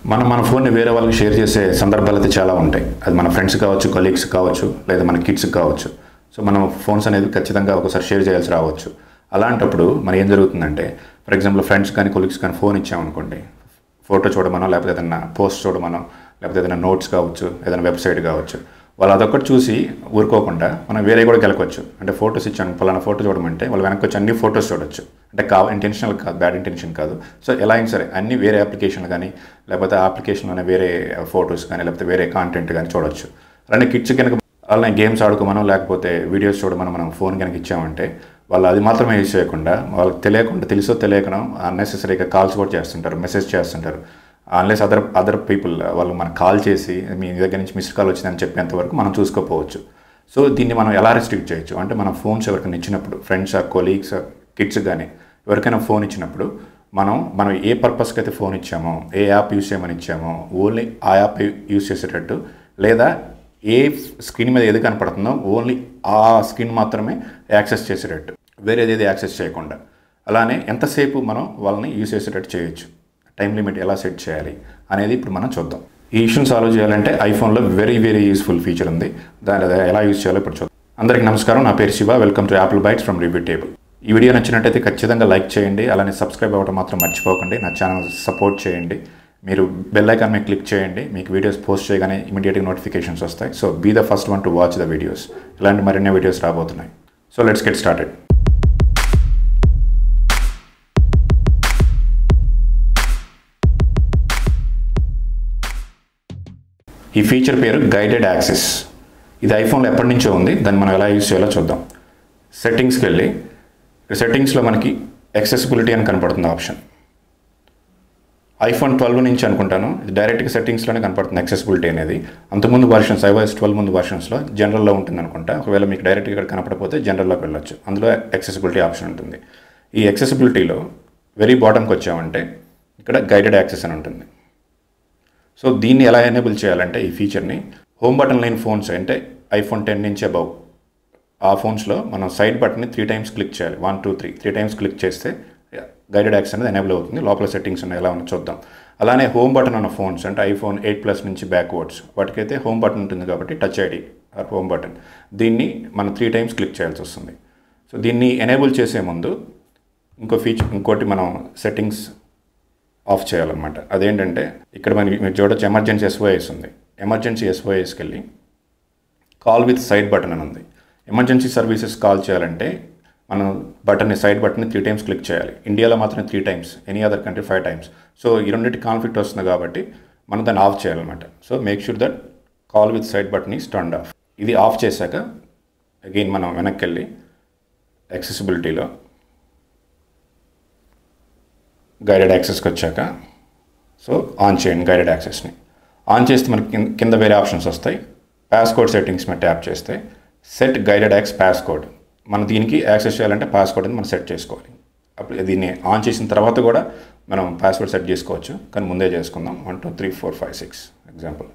మనం మన ఫోన్ని వేరే వాళ్ళకి షేర్ చేసే సందర్భాలు అయితే చాలా ఉంటాయి అది మన ఫ్రెండ్స్ కావచ్చు కొలీగ్స్ కావచ్చు లేదా మన కిడ్స్ కావచ్చు సో మనం ఫోన్స్ అనేది ఖచ్చితంగా ఒకసారి షేర్ చేయాల్సి రావచ్చు అలాంటప్పుడు మరి ఏం జరుగుతుందంటే ఫర్ ఎగ్జాంపుల్ ఫ్రెండ్స్ కానీ కొలీగ్స్ కానీ ఫోన్ ఇచ్చామనుకోండి ఫోటో చూడమనో లేకపోతే ఏదైనా పోస్ట్ చూడమనో లేకపోతే ఏదైనా నోట్స్ కావచ్చు ఏదైనా వెబ్సైట్ కావచ్చు వాళ్ళు అదొక్కటి చూసి ఊరుకోకుండా మనం వేరే కూడా గెలకొచ్చు అంటే ఫొటోస్ ఇచ్చాను పలానా ఫోటో చూడమంటే వాళ్ళు వెనక్కి వచ్చి అన్ని ఫొటోస్ చూడొచ్చు అంటే కా ఇంటెన్షనల్ కాదు బ్యాడ్ ఇంటెన్షన్ కాదు సో ఎలా అయినా సరే అన్ని వేరే అప్లికేషన్లు కానీ లేకపోతే ఆ అప్లికేషన్లోనే వేరే ఫొటోస్ కానీ లేకపోతే వేరే కాంటెంట్ కానీ చూడొచ్చు అలానే కిడ్స్ కనుక అలానే గేమ్స్ ఆడుకోమనో లేకపోతే వీడియోస్ చూడమనో మనం ఫోన్ కనుక ఇచ్చామంటే వాళ్ళు అది మాత్రమే యూజ్ చేయకుండా వాళ్ళకి తెలియకుండా తెలుసో తెలియకనో అన్నెసెసరీగా కాల్స్ కూడా చేస్తుంటారు మెసేజ్ చేస్తుంటారు అన్లెస్ అదర్ అదర్ పీపుల్ వాళ్ళు మనకు కాల్ చేసి మీ దగ్గర నుంచి మిస్డ్ కాల్ వచ్చిందని చెప్పేంత వరకు మనం చూసుకోపోవచ్చు సో దీన్ని మనం ఎలా రెస్ట్రిక్ట్ చేయొచ్చు అంటే మన ఫోన్స్ ఎవరికైనా ఇచ్చినప్పుడు ఫ్రెండ్స్ కొలీగ్స్ కిడ్స్ కానీ ఎవరికైనా ఫోన్ ఇచ్చినప్పుడు మనం మనం ఏ పర్పస్కి అయితే ఫోన్ ఇచ్చామో ఏ యాప్ యూస్ చేయమని ఇచ్చామో ఓన్లీ ఆ యాప్ యూస్ చేసేటట్టు లేదా ఏ స్క్రీన్ మీద ఏది కనపడుతుందో ఓన్లీ ఆ స్క్రీన్ మాత్రమే యాక్సెస్ చేసేటట్టు వేరేది ఏది యాక్సెస్ చేయకుండా అలానే ఎంతసేపు మనం వాళ్ళని యూస్ చేసేటట్టు చేయొచ్చు టైం లిమిట్ ఎలా సెట్ చేయాలి అనేది ఇప్పుడు మనం చూద్దాం ఈ ఇష్యూని సాల్వ్ చేయాలంటే ఐఫోన్లో వెరీ వెరీ యూస్ఫుల్ ఫీచర్ ఉంది దాని అది ఎలా యూస్ చేయాలో ఇప్పుడు చూద్దాం అందరికీ నమస్కారం నా పేరు Shiva welcome to Apple Bytes from Review Table ఈ వీడియో నచ్చినట్టయితే ఖచ్చితంగా లైక్ చేయండి అలానే సబ్స్క్రైబ్ అవ్వడం మాత్రం మర్చిపోకండి నా ఛానల్ సపోర్ట్ చేయండి మీరు బెల్ ఐకాన్ మీద క్లిక్ చేయండి మీకు వీడియోస్ పోస్ట్ చేయగానే ఇమీడియట్గా నోటిఫికేషన్స్ వస్తాయి so be the first one to watch the videos ఇలాంటి మరిన్ని వీడియోస్ రాబోతున్నాయి సో లెట్స్ గెట్ స్టార్టెడ్ ఈ ఫీచర్ పేరు గైడెడ్ యాక్సెస్ ఇది ఐఫోన్లో ఎప్పటి నుంచో ఉంది దాన్ని మనం ఎలా యూజ్ చేయాలో చూద్దాం సెట్టింగ్స్కి వెళ్ళి సెట్టింగ్స్లో మనకి యాక్సెసిబిలిటీ అని కనపడుతుంది ఆప్షన్ ఐఫోన్ ట్వెల్వ్ నుంచి అనుకుంటాను ఇది డైరెక్ట్గా సెట్టింగ్స్లోనే కనపడుతుంది యాక్సెసిబిలిటీ అనేది అంతకుముందు వర్షన్స్ ఐవైఎస్ ట్వెల్వ్ ముందు వర్షన్స్లో జనరల్లో ఉంటుంది అనుకుంటా ఒకవేళ మీకు డైరెక్ట్గా ఇక్కడ కనపడకపోతే జనరల్లోకి వెళ్ళొచ్చు అందులో యాక్సెసిబిలిటీ ఆప్షన్ ఉంటుంది ఈ యాక్సెసిబిలిటీలో వెరీ బాటమ్కి వచ్చామంటే ఇక్కడ గైడెడ్ యాక్సెస్ అని ఉంటుంది సో దీన్ని ఎలా ఎనేబుల్ చేయాలంటే ఈ ఫీచర్ని హోమ్ బటన్ లేని ఫోన్స్ అంటే ఐఫోన్ టెన్ నుంచి అబౌవ్ ఆ ఫోన్స్లో మనం సైడ్ బటన్ని త్రీ టైమ్స్ క్లిక్ చేయాలి one two three three times click చేస్తే గైడెడ్ యాక్స్ అనేది ఎనేబుల్ అవుతుంది లోపల సెట్టింగ్స్ ఉన్నాయి ఎలా ఉన్నా చూద్దాం అలానే హోమ్ బటన్ ఉన్న ఫోన్స్ అంటే ఐఫోన్ ఎయిట్ ప్లస్ నుంచి బ్యాక్వర్డ్స్ వాటికైతే హోమ్ బటన్ ఉంటుంది కాబట్టి touch ID or home button దీన్ని మనం త్రీ టైమ్స్ క్లిక్ చేయాల్సి వస్తుంది సో దీన్ని ఎనేబుల్ చేసే ముందు ఇంకో ఫీచర్ ఇంకోటి మనం సెట్టింగ్స్ ఆఫ్ చేయాలన్నమాట అదేంటంటే ఇక్కడ మనకి మీరు చూడొచ్చు ఎమర్జెన్సీ ఎస్ఓఎస్ ఉంది ఎమర్జెన్సీ ఎస్ఓఎస్కి వెళ్ళి కాల్ విత్ సైడ్ బటన్ అని ఉంది ఎమర్జెన్సీ సర్వీసెస్ కాల్ చేయాలంటే మనం బటన్ని సైడ్ బటన్ని త్రీ టైమ్స్ క్లిక్ చేయాలి ఇండియాలో మాత్రం three times any other country five times so ఈ రెండింటి కాన్ఫ్లిక్ట్ వస్తుంది కాబట్టి మనం దాన్ని ఆఫ్ చేయాలన్నమాట so make sure that call with side button is turn off ఇది ఆఫ్ చేశాక అగైన్ మనం వెనక్కి వెళ్ళి యాక్సెసిబిలిటీలో గైడెడ్ యాక్సెస్కి వచ్చాక సో ఆన్ చేయండి గైడెడ్ యాక్సెస్ని ఆన్ చేస్తే మనకి కింద కింద వేరే ఆప్షన్స్ వస్తాయి పాస్కోడ్ సెట్టింగ్స్ మీద ట్యాప్ చేస్తే సెట్ గైడెడ్ యాక్స్ పాస్కోడ్ మనం దీనికి యాక్సెస్ చేయాలంటే పాస్కోడ్ అని మనం సెట్ చేసుకోవాలి అప్పుడు దీన్ని ఆన్ చేసిన తర్వాత కూడా మనం పాస్వర్డ్ సెట్ చేసుకోవచ్చు కానీ ముందే చేసుకుందాం one two three four five six example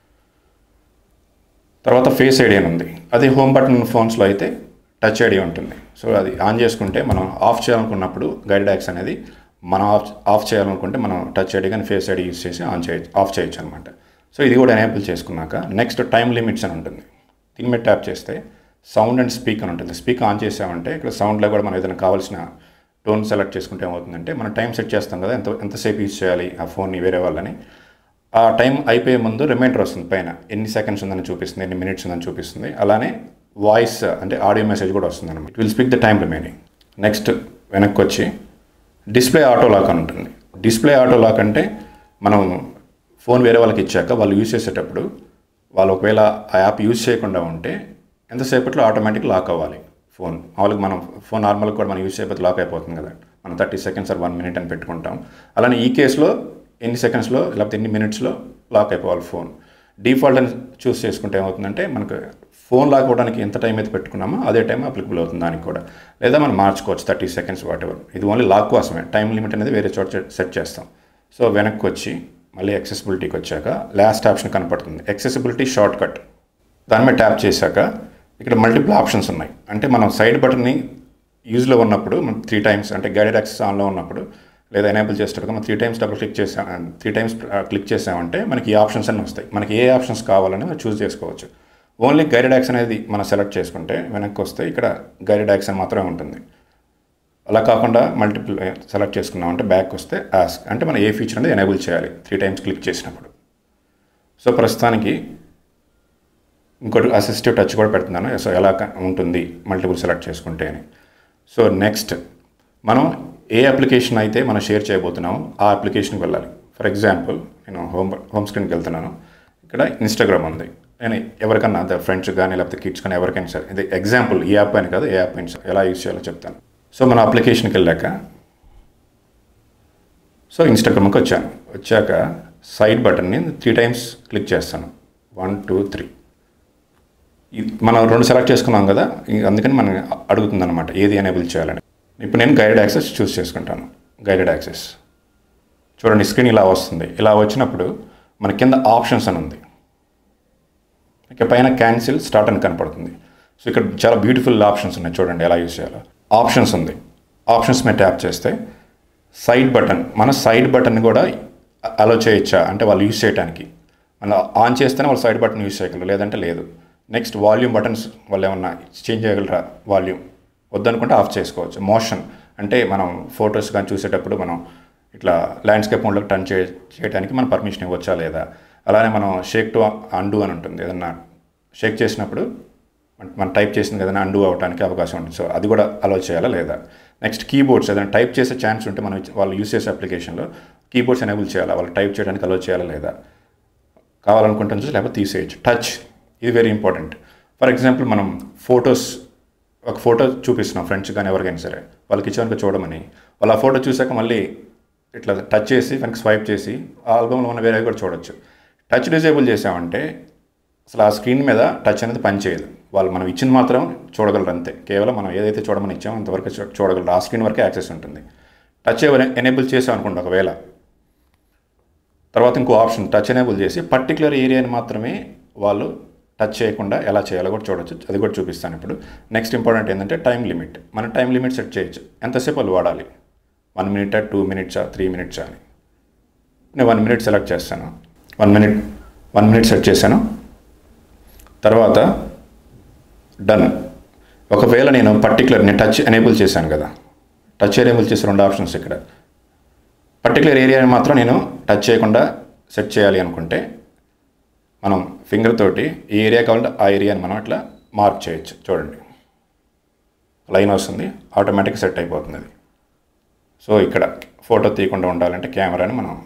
తర్వాత ఫేస్ ఐడి అని ఉంది అది హోమ్ బటన్ ఫోన్స్లో అయితే టచ్ ఐడి ఉంటుంది సో అది ఆన్ చేసుకుంటే మనం ఆఫ్ చేయాలనుకున్నప్పుడు గైడెడ్ యాక్స్ అనేది మనం ఆఫ్ ఆఫ్ చేయాలనుకుంటే మనం టచ్ ఐడి కానీ ఫేస్ ఐడి యూస్ చేసి ఆన్ చేయొచ్చు ఆఫ్ చేయొచ్చు అనమాట సో ఇది కూడా ఎనేబుల్ చేసుకున్నాక నెక్స్ట్ టైం లిమిట్స్ అని ఉంటుంది దీని మీద ట్యాప్ చేస్తే సౌండ్ అండ్ స్పీక్ అని ఉంటుంది స్పీక్ ఆన్ చేసామంటే ఇక్కడ సౌండ్లో కూడా మనం ఏదైనా కావాల్సిన టోన్ సెలెక్ట్ చేసుకుంటే ఏమవుతుందంటే మనం టైం సెట్ చేస్తాం కదా ఎంత ఎంతసేపు యూజ్ చేయాలి ఆ ఫోన్ని వేరే వాళ్ళని ఆ టైం అయిపోయే ముందు రిమైండర్ వస్తుంది పైన ఎన్ని సెకండ్స్ ఉందని చూపిస్తుంది ఎన్ని మినిట్స్ ఉందని చూపిస్తుంది అలానే వాయిస్ అంటే ఆడియో మెసేజ్ కూడా వస్తుంది అనమాట it will speak the time remaining next వెనక్కి వచ్చి డిస్ప్లే ఆటో లాక్ అని ఉంటుంది డిస్ప్లే ఆటో లాక్ అంటే మనం ఫోన్ వేరే వాళ్ళకి ఇచ్చాక వాళ్ళు యూజ్ చేసేటప్పుడు వాళ్ళు ఒకవేళ ఆ యాప్ యూజ్ చేయకుండా ఉంటే ఎంతసేపట్లో ఆటోమేటిక్ లాక్ అవ్వాలి ఫోన్ వాళ్ళకి మనం ఫోన్ నార్మల్గా కూడా మనం యూజ్ చేయకపోతే లాక్ అయిపోతుంది కదా మనం thirty seconds or one minute అని పెట్టుకుంటాం అలానే ఈ కేసులో ఎన్ని సెకండ్స్లో లేకపోతే ఎన్ని మినిట్స్లో లాక్ అయిపోవాలి ఫోన్ డిఫాల్ట్ అని చూస్ చేసుకుంటే ఏమవుతుందంటే మనకు ఫోన్ లాక్ అవ్వడానికి ఎంత టైం అయితే పెట్టుకున్నామో అదే టైం అప్లికబుల్ అవుతుంది దానికి కూడా లేదా మనం మార్చుకోవచ్చు థర్టీ సెకండ్స్ వాట్ ఎవర్ ఇది ఓన్లీ లాక్ కోసమే టైం లిమిట్ అనేది వేరే చోట సెట్ చేస్తాం సో వెనక్కి వచ్చి మళ్ళీ యాక్సెసిబిలిటీకి వచ్చాక లాస్ట్ ఆప్షన్ కనపడుతుంది యాక్సెసిబిలిటీ షార్ట్ కట్ దాని మీద ట్యాప్ చేశాక ఇక్కడ మల్టిపుల్ ఆప్షన్స్ ఉన్నాయి అంటే మనం సైడ్ బటన్ని యూజ్లో ఉన్నప్పుడు మనం త్రీ టైమ్స్ అంటే గైడెడ్ యాక్సెస్ ఆన్లో ఉన్నప్పుడు లేదా ఎనేబుల్ చేసేటప్పుడు మనం త్రీ టైమ్స్ డబుల్ క్లిక్ చేసాం త్రీ టైమ్స్ క్లిక్ చేసామంటే మనకి ఈ ఆప్షన్స్ అన్నీ వస్తాయి మనకి ఏ ఆప్షన్స్ కావాలని మనం చూస్ చేసుకోవచ్చు ఓన్లీ గైడెడ్ యాక్షన్ అనేది మనం సెలెక్ట్ చేసుకుంటే వెనక్కి వస్తే ఇక్కడ గైడెడ్ యాక్షన్ మాత్రమే ఉంటుంది అలా కాకుండా మల్టిపుల్ సెలెక్ట్ చేసుకున్నాం అంటే బ్యాక్ వస్తే ఆస్క్ అంటే మనం ఏ ఫీచర్ అనేది ఎనేబుల్ చేయాలి త్రీ టైమ్స్ క్లిక్ చేసినప్పుడు సో ప్రస్తుతానికి ఇంకోటి అసిస్టివ్ టచ్ కూడా పెడుతున్నాను సో ఎలా క- ఉంటుంది మల్టిపుల్ సెలెక్ట్ చేసుకుంటే అని సో నెక్స్ట్ మనం ఏ అప్లికేషన్ అయితే మనం షేర్ చేయబోతున్నామో ఆ అప్లికేషన్కి వెళ్ళాలి ఫర్ ఎగ్జాంపుల్ నేను హోమ్ హోమ్ స్క్రీన్కి వెళ్తున్నాను ఇక్కడ ఇన్స్టాగ్రామ్ ఉంది నేను ఎవరికన్నా అదే ఫ్రెండ్స్ కానీ లేకపోతే కిడ్స్ కానీ ఎవరికైనా సరే ఇది ఎగ్జాంపుల్ ఈ యాప్ అని కాదు ఏ యాప్ అయినా సరే ఎలా యూజ్ చేయాలో చెప్తాను సో మన అప్లికేషన్కి వెళ్ళాక సో ఇన్స్టాగ్రామ్కి వచ్చాను వచ్చాక సైడ్ బటన్ని త్రీ టైమ్స్ క్లిక్ చేస్తాను వన్ టూ త్రీ ఇది మనం రెండు సెలెక్ట్ చేసుకున్నాం కదా ఇంక అందుకని మనం అడుగుతుంది అనమాట ఏది ఎనేబుల్ చేయాలని ఇప్పుడు నేను గైడెడ్ యాక్సెస్ చూస్ చేసుకుంటాను గైడెడ్ యాక్సెస్ చూడండి స్క్రీన్ ఇలా వస్తుంది ఇలా వచ్చినప్పుడు మన కింద ఆప్షన్స్ అని ఉంది ఇక పైన క్యాన్సిల్ స్టార్ట్ అని కనపడుతుంది సో ఇక్కడ చాలా బ్యూటిఫుల్ ఆప్షన్స్ ఉన్నాయి చూడండి ఎలా యూస్ చేయాలో ఆప్షన్స్ ఉంది ఆప్షన్స్ మీద ట్యాప్ చేస్తే సైడ్ బటన్ మన సైడ్ బటన్ కూడా అలో చేయొచ్చా అంటే వాళ్ళు యూస్ చేయడానికి మనం ఆన్ చేస్తేనే వాళ్ళు సైడ్ బటన్ యూస్ చేయగలరు లేదంటే లేదు నెక్స్ట్ వాల్యూమ్ బటన్స్ వాళ్ళు ఏమన్నా చేంజ్ చేయగలరా వాల్యూమ్ వద్దనుకుంటే ఆఫ్ చేసుకోవచ్చు మోషన్ అంటే మనం ఫొటోస్ కానీ చూసేటప్పుడు మనం ఇట్లా ల్యాండ్స్కేప్ మోడ్లోకి టర్న్ చే చేయడానికి మనం పర్మిషన్ ఇవ్వచ్చా లేదా అలానే మనం షేక్ టు అండు అని ఉంటుంది ఏదన్నా షేక్ చేసినప్పుడు మన- మనం టైప్ చేసింది ఏదైనా అండు అవడానికి అవకాశం ఉంటుంది సో అది కూడా అలో చేయాలా లేదా నెక్స్ట్ కీబోర్డ్స్ ఏదైనా టైప్ చేసే ఛాన్స్ ఉంటే మనం వాళ్ళు యూస్ చేసే అప్లికేషన్లో కీబోర్డ్స్ ఎనేబుల్ చేయాలా వాళ్ళు టైప్ చేయడానికి అలో చేయాలా లేదా కావాలనుకుంటాం చూసి లేకపోతే తీసేయచ్చు టచ్ ఇది వెరీ ఇంపార్టెంట్ ఫర్ ఎగ్జాంపుల్ మనం ఫొటోస్ ఒక ఫోటో చూపిస్తున్నాం ఫ్రెండ్స్ కానీ ఎవరికైనా సరే వాళ్ళకి ఇచ్చాక చూడమని వాళ్ళు ఆ ఫోటో చూసాక మళ్ళీ ఇట్లా టచ్ చేసి వెనక్కి స్వైప్ చేసి ఆ ఆల్బమ్లో ఉన్న వేరే కూడా చూడొచ్చు టచ్ డిజేబుల్ చేసామంటే అసలు ఆ స్క్రీన్ మీద టచ్ అనేది పనిచేయదు వాళ్ళు మనం ఇచ్చింది మాత్రం చూడగలరు అంతే కేవలం మనం ఏదైతే చూడమని ఇచ్చామో అంతవరకు చూ- చూడగలరు ఆ స్క్రీన్ వరకే యాక్సెస్ ఉంటుంది టచ్ ఎనేబుల్ చేసాం అనుకోండి ఒకవేళ తర్వాత ఇంకో ఆప్షన్ టచ్ ఎనేబుల్ చేసి పర్టికులర్ ఏరియాని మాత్రమే వాళ్ళు టచ్ చేయకుండా ఎలా చేయాలో కూడా చూడొచ్చు అది కూడా చూపిస్తాను ఇప్పుడు నెక్స్ట్ ఇంపార్టెంట్ ఏంటంటే టైం లిమిట్ మన టైం లిమిట్ సెట్ చేయొచ్చు ఎంతసేపు వాళ్ళు వాడాలి వన్ మినిటా టూ మినిట్సా త్రీ మినిట్సా అని నేను వన్ మినిట్ సెలెక్ట్ చేస్తాను one minute one minute set చేశాను తర్వాత డన్ ఒకవేళ నేను పర్టికులర్ నేను టచ్ ఎనేబుల్ చేశాను కదా టచ్ ఎనేబుల్ చేసే రెండు ఆప్షన్స్ ఇక్కడ పర్టికులర్ ఏరియాని మాత్రం నేను టచ్ చేయకుండా సెట్ చేయాలి అనుకుంటే మనం ఫింగర్ తోటి ఏ ఏరియా కావాలంటే ఆ ఏరియాని మనం అట్లా మార్క్ చేయొచ్చు చూడండి లైన్ వస్తుంది ఆటోమేటిక్ సెట్ అయిపోతుంది అది సో ఇక్కడ ఫోటో తీయకుండా ఉండాలంటే కెమెరాని మనం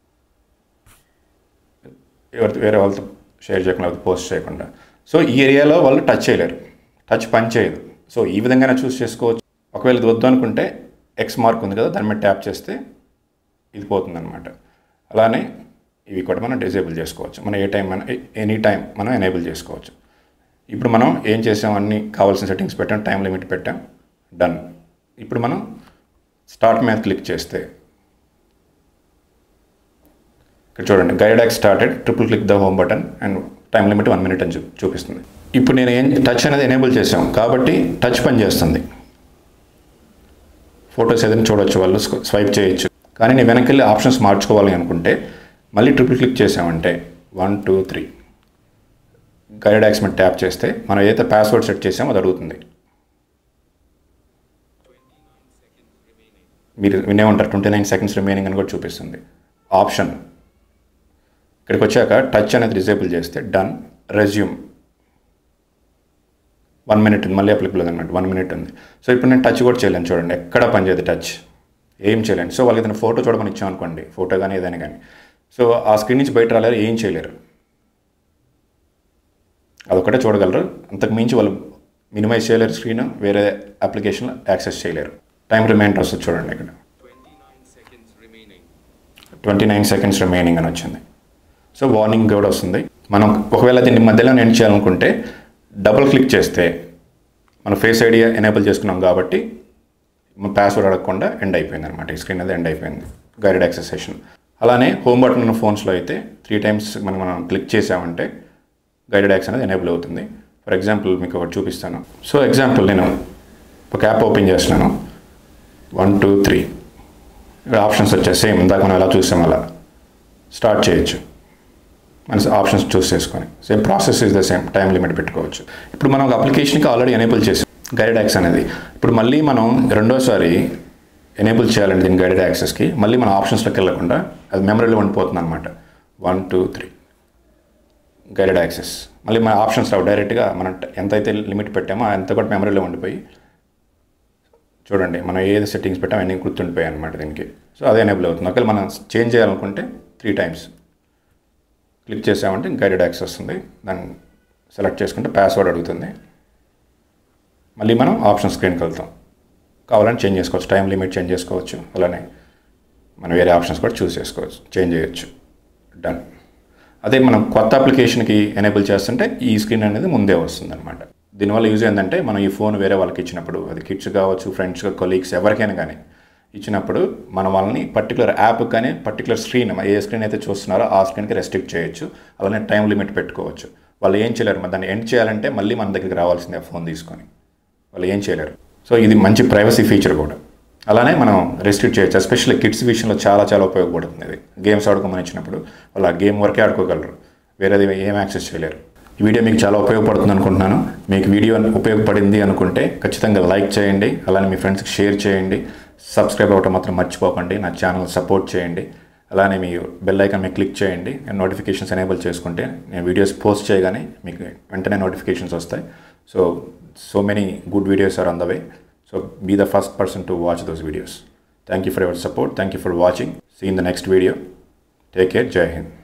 ఎవరి వేరే వాళ్ళతో షేర్ చేయకుండా లేకపోతే పోస్ట్ చేయకుండా సో ఈ ఏరియాలో వాళ్ళు టచ్ చేయలేరు టచ్ పని చేయదు సో ఈ విధంగానే చూస్ చేసుకోవచ్చు ఒకవేళ ఇది వద్దు అనుకుంటే ఎక్స్ మార్క్ ఉంది కదా దాని మీద ట్యాప్ చేస్తే ఇది పోతుందన్నమాట అలానే ఇవి కూడా మనం డిజేబుల్ చేసుకోవచ్చు మనం ఏ టైం మనం ఎనీ టైం మనం ఎనేబుల్ చేసుకోవచ్చు ఇప్పుడు మనం ఏం చేసాం అన్ని కావాల్సిన సెట్టింగ్స్ పెట్టాం టైం లిమిట్ పెట్టాం డన్ ఇప్పుడు మనం స్టార్ట్ మీద క్లిక్ చేస్తే ఇక్కడ చూడండి guided access started triple click the home button and time limit one minute అని చూ చూపిస్తుంది ఇప్పుడు నేను ఏం టచ్ అనేది ఎనేబుల్ చేసాం కాబట్టి టచ్ పని చేస్తుంది ఫొటోస్ ఏదైనా చూడొచ్చు వాళ్ళు స్వ- స్వైప్ చేయొచ్చు కానీ నేను వెనక్కి వెళ్ళి ఆప్షన్స్ మార్చుకోవాలి అనుకుంటే మళ్ళీ ట్రిపుల్ క్లిక్ చేసామంటే one two three guided access మీద ట్యాప్ చేస్తే మనం ఏదైతే పాస్వర్డ్ సెట్ చేసామో అది అడుగుతుంది మీరు వినే ఉంటారు ట్వంటీ నైన్ సెకండ్స్ రిమైనింగ్ అని కూడా చూపిస్తుంది ఆప్షన్ ఇక్కడికి వచ్చాక టచ్ అనేది డిజేబుల్ చేస్తే డన్ రెజ్యూమ్ వన్ మినిట్ ఉంది మళ్ళీ అప్లికబుల్ అనమాట వన్ మినిట్ ఉంది సో ఇప్పుడు నేను టచ్ కూడా చేయలేను చూడండి ఎక్కడ పనిచేయదు టచ్ ఏం చేయలేను సో వాళ్ళకి ఏదైనా ఫోటో చూడమని ఇచ్చాం అనుకోండి ఫోటో కానీ ఏదైనా కానీ సో ఆ స్క్రీన్ నుంచి బయట రాలేరు ఏం చేయలేరు అదొకటే చూడగలరు అంతకు మించి వాళ్ళు మినిమైజ్ చేయలేరు స్క్రీన్ వేరే అప్లికేషన్లో యాక్సెస్ చేయలేరు టైం రిమైండర్ వస్తుంది చూడండి ఇక్కడ 29 seconds remaining. Twenty nine seconds remaining అని వచ్చింది సో వార్నింగ్ కూడా వస్తుంది మనం ఒకవేళ దీన్ని మధ్యలో ఎండ్ చేయాలనుకుంటే డబుల్ క్లిక్ చేస్తే మన ఫేస్ ఐడి ఎనేబుల్ చేసుకున్నాం కాబట్టి మన పాస్వర్డ్ అడగకుండా ఎండ్ అయిపోయింది అనమాట ఈ స్క్రీన్ అనేది ఎండ్ అయిపోయింది గైడెడ్ యాక్సెస్ సెషన్ అలానే హోమ్ బటన్ ఉన్న ఫోన్స్లో అయితే త్రీ టైమ్స్ మనం మనం క్లిక్ చేసామంటే గైడెడ్ యాక్స్ అనేది ఎనేబుల్ అవుతుంది ఫర్ ఎగ్జాంపుల్ మీకు ఒకటి చూపిస్తాను సో ఎగ్జాంపుల్ నేను ఒక యాప్ ఓపెన్ చేస్తున్నాను వన్ టూ త్రీ ఇక్కడ ఆప్షన్స్ వచ్చాయి సేమ్ ఇందాక మనం ఎలా చూసాం అలా స్టార్ట్ చేయొచ్చు మన ఆప్షన్స్ చూస్ చేసుకొని same process is the same time limit పెట్టుకోవచ్చు ఇప్పుడు మనం ఒక అప్లికేషన్కి ఆల్రెడీ ఎనేబుల్ చేసాం గైడెడ్ యాక్స్ అనేది ఇప్పుడు మళ్ళీ మనం రెండోసారి ఎనేబుల్ చేయాలండి దీని గైడెడ్ యాక్సెస్కి మళ్ళీ మన ఆప్షన్స్లోకి వెళ్ళకుండా అది మెమరీలో ఉండిపోతుంది అనమాట one two three guided access మళ్ళీ మన ఆప్షన్స్ రావు డైరెక్ట్గా మనం ఎంతైతే లిమిట్ పెట్టామో అంత కూడా మెమరీలో ఉండిపోయి చూడండి మనం ఏది సెట్టింగ్స్ పెట్టామో అన్నీ గుర్తుండిపోయాయి అనమాట దీనికి సో అదే ఎనేబుల్ అవుతుంది ఒకవేళ మనం చేంజ్ చేయాలనుకుంటే త్రీ టైమ్స్ క్లిక్ చేసామంటే గైడెడ్ యాక్సెస్ వస్తుంది దాన్ని సెలెక్ట్ చేసుకుంటే పాస్వర్డ్ అడుగుతుంది మళ్ళీ మనం ఆప్షన్ స్క్రీన్కి వెళ్తాం కావాలని చేంజ్ చేసుకోవచ్చు టైం లిమిట్ చేంజ్ చేసుకోవచ్చు అలానే మనం వేరే ఆప్షన్స్ కూడా చూస్ చేసుకోవచ్చు చేంజ్ చేయొచ్చు డన్ అదే మనం కొత్త అప్లికేషన్కి ఎనేబుల్ చేస్తుంటే ఈ స్క్రీన్ అనేది ముందే వస్తుంది అనమాట దీనివల్ల యూజ్ ఏంటంటే మనం ఈ ఫోన్ వేరే వాళ్ళకి ఇచ్చినప్పుడు అది కిడ్స్ కావచ్చు ఫ్రెండ్స్ కొలీగ్స్ ఎవరికైనా కానీ ఇచ్చినప్పుడు మన వాళ్ళని పర్టికులర్ యాప్ కానీ పర్టికులర్ స్క్రీన్ ఏ స్క్రీన్ అయితే చూస్తున్నారో ఆ స్క్రీన్కి రెస్ట్రిక్ట్ చేయొచ్చు అలానే టైం లిమిట్ పెట్టుకోవచ్చు వాళ్ళు ఏం చేయలేరు మరి దాన్ని ఎండ్ చేయాలంటే మళ్ళీ మన దగ్గరికి రావాల్సిందే ఆ ఫోన్ తీసుకొని వాళ్ళు ఏం చేయలేరు సో ఇది మంచి ప్రైవసీ ఫీచర్ కూడా అలానే మనం రెస్ట్రిక్ట్ చేయొచ్చు ఎస్పెషల్లీ కిడ్స్ విషయంలో చాలా చాలా ఉపయోగపడుతుంది ఇది గేమ్స్ ఆడుకోమని ఇచ్చినప్పుడు వాళ్ళు ఆ గేమ్ వరకే ఆడుకోగలరు వేరేది ఏం యాక్సెస్ చేయలేరు ఈ వీడియో మీకు చాలా ఉపయోగపడుతుంది అనుకుంటున్నాను మీకు వీడియో ఉపయోగపడింది అనుకుంటే ఖచ్చితంగా లైక్ చేయండి అలానే మీ ఫ్రెండ్స్కి షేర్ చేయండి సబ్స్క్రైబ్ అవ్వటం మాత్రం మర్చిపోకండి నా ఛానల్ సపోర్ట్ చేయండి అలానే మీ బెల్ ఐకాన్ మీద క్లిక్ చేయండి నోటిఫికేషన్స్ ఎనేబుల్ చేసుకుంటే నేను వీడియోస్ పోస్ట్ చేయగానే మీకు వెంటనే నోటిఫికేషన్స్ వస్తాయి so so many good videos are on the way so be the first person to watch those videos thank you for your support thank you for watching see in the next video take care Jai Hind